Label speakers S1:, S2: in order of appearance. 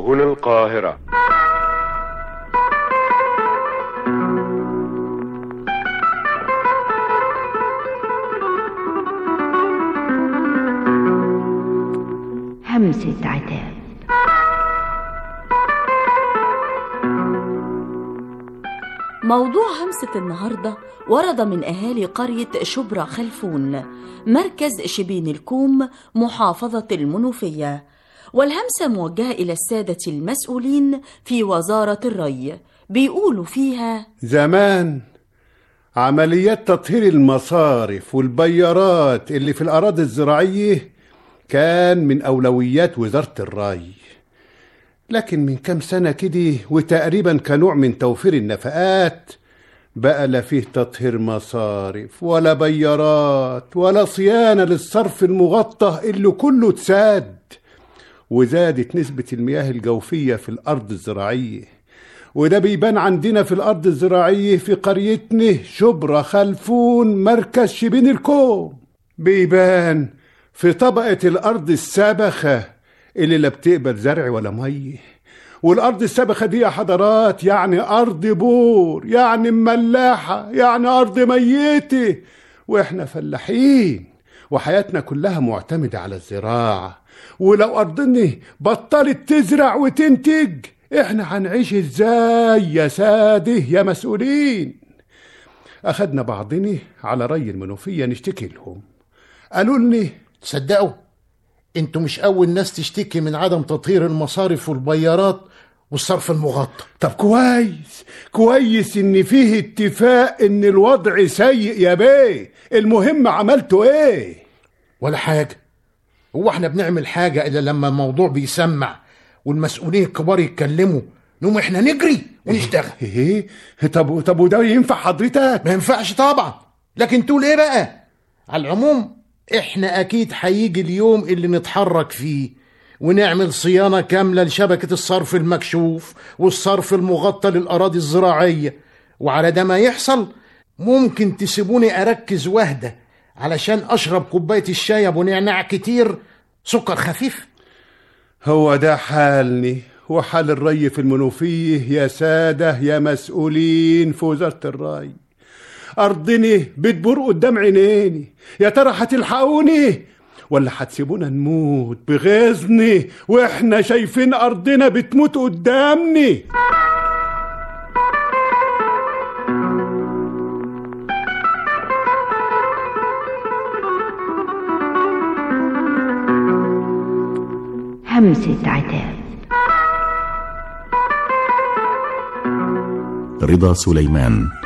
S1: هنا القاهرة
S2: همسة عتاب
S3: موضوع همسة النهاردة ورد من أهالي قرية شبرا خلفون مركز شبين الكوم محافظة المنوفية والهمسة موجهة إلى السادة المسؤولين في وزارة الري بيقولوا فيها
S4: زمان عمليات تطهير المصارف والبيارات اللي في الأراضي الزراعية كان من أولويات وزارة الري لكن من كام سنة كده وتقريبا كنوع من توفير النفقات بقى لا فيه تطهير مصارف ولا بيارات ولا صيانة للصرف المغطى اللي كله اتساد وزادت نسبة المياه الجوفية في الأرض الزراعية وده بيبان عندنا في الأرض الزراعية في قريتنا شبرا خلفون مركز شبين الكوم بيبان في طبقة الأرض السابخة اللي لا بتقبل زرع ولا مية والأرض السابخة دي يا حضرات يعني أرض بور يعني ملاحة يعني أرض ميتة وإحنا فلاحين وحياتنا كلها معتمدة على الزراعة ولو أرضنا بطلت تزرع وتنتج إحنا هنعيش إزاي يا ساده يا مسؤولين أخدنا بعضنا على ري المنوفية نشتكي لهم قالوا لنا
S5: تصدقوا انتوا مش اول ناس تشتكي من عدم تطهير المصارف والبيارات والصرف المغطى
S4: طب كويس كويس ان فيه اتفاق ان الوضع سيء يا بيه المهم عملتوا ايه
S5: ولا حاجة هو احنا بنعمل حاجة الا لما الموضوع بيسمع والمسؤولين الكبار يتكلموا نقوم احنا نجري ونشتغل
S4: ايه طب طب وده ينفع حضرتك
S5: ما ينفعش طبعا لكن تقول ايه بقى على العموم احنا اكيد هيجي اليوم اللي نتحرك فيه ونعمل صيانة كاملة لشبكة الصرف المكشوف والصرف المغطى للأراضي الزراعية وعلى ده ما يحصل ممكن تسيبوني أركز وهدة علشان أشرب كوباية الشاي أبو نعناع كتير سكر خفيف
S4: هو ده حالني وحال الري في المنوفيه يا سادة يا مسؤولين في وزارة الري أرضني بتبور قدام عينيني يا ترى هتلحقوني ولا هتسيبونا نموت بغيظني واحنا شايفين أرضنا بتموت قدامني
S2: همسة عتاب
S6: رضا سليمان